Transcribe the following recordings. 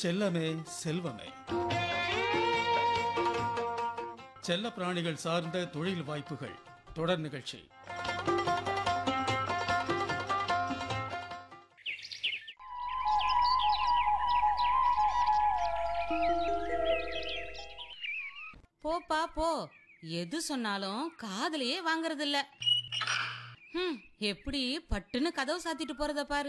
செல்லமே செல்வமே செல்ல பிராணிகள் சார்ந்த தொழில் வாய்ப்புகள் தொடர் நிகழ்ச்சி போப்பா போ எது சொன்னாலும் காதுலயே வாங்குறது இல்ல ஹம், எப்படி பட்டுன்னு கதவு சாத்திட்டு போறத பாரு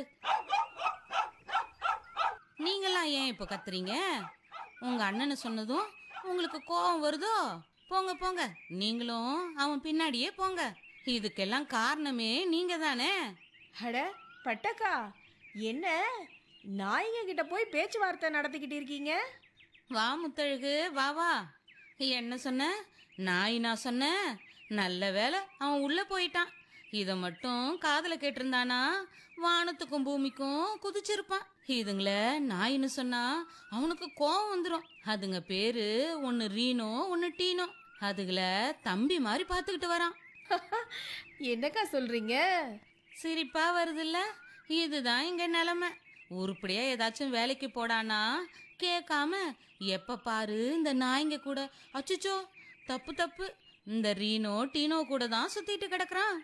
நீங்கெல்லாம் ஏன் இப்ப கத்துறீங்க உங்க அண்ணனு சொன்னதும் உங்களுக்கு கோபம் வருதோ போங்க போங்க நீங்களும் அவன் பின்னாடியே போங்க இதுக்கெல்லாம் காரணமே நீங்க தானே அட பட்டக்கா என்ன நாய்ங்க கிட்ட போய் பேச்சுவார்த்தை நடத்திக்கிட்டு இருக்கீங்க வா முத்தழகு வா வா என்ன சொன்ன நாய் நான் சொன்னேன் நல்ல வேலை அவன் உள்ள போயிட்டான் இத மட்டும் காதுல கேட்டிருந்தானா வானத்துக்கும் பூமிக்கும் குதிச்சிருப்பான் இதுங்கள நாயின்னு சொன்னா அவனுக்கு கோவம் வந்துடும் அதுங்க பேரு ஒன்னு ரீனோ ஒன்னு டீனோ அதுகள தம்பி மாதிரி பாத்துக்கிட்டு வரான் என்னக்கா சொல்றீங்க சிரிப்பா வருதுல்ல இதுதான் இங்க நிலைமை உருப்படியா ஏதாச்சும் வேலைக்கு போடானா கேட்காம எப்ப பாரு இந்த நாய்ங்க கூட அச்சுச்சோ தப்பு தப்பு இந்த ரீனோ டீனோ கூட தான் சுத்திட்டு கிடக்குறான்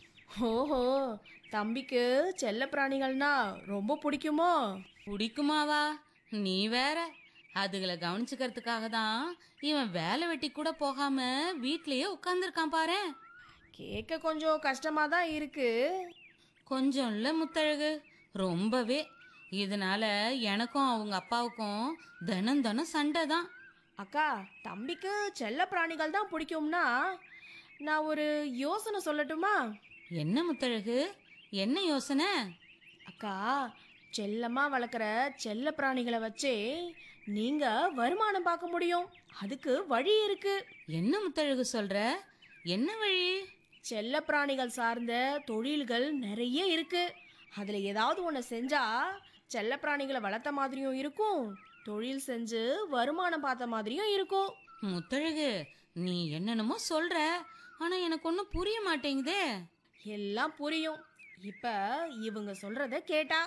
ஓஹோ தம்பிக்கு செல்ல பிராணிகள்னா ரொம்ப பிடிக்குமோ பிடிக்குமாவா நீ வேற அதுகளை கவனிச்சுக்கிறதுக்காக தான் இவன் வேலை வெட்டி கூட போகாம வீட்லயே உட்காந்துருக்கான் பாரு கேட்க கொஞ்சம் கஷ்டமா தான் இருக்கு கொஞ்சம் இல்ல முத்தழகு ரொம்பவே இதனால எனக்கும் அவங்க அப்பாவுக்கும் தினம் தினம் சண்டை தான் அக்கா தம்பிக்கு செல்ல பிராணிகள் தான் பிடிக்கும்னா நான் ஒரு யோசனை சொல்லட்டுமா என்ன முத்தழகு என்ன யோசனை அக்கா செல்லமா வளர்க்குற செல்ல பிராணிகளை வச்சே நீங்க வருமானம் பார்க்க முடியும் அதுக்கு வழி இருக்கு என்ன முத்தழகு சொல்ற என்ன வழி செல்ல பிராணிகள் சார்ந்த தொழில்கள் நிறைய இருக்கு அதுல ஏதாவது ஒன்று செஞ்சா செல்ல பிராணிகளை வளர்த்த மாதிரியும் இருக்கும் தொழில் செஞ்சு வருமானம் பார்த்த மாதிரியும் இருக்கும் முத்தழகு நீ என்னென்னமோ சொல்ற ஆனா எனக்கு ஒன்றும் புரிய மாட்டேங்குதே எல்லாம் புரியும் இப்ப இவங்க சொல்றத கேட்டா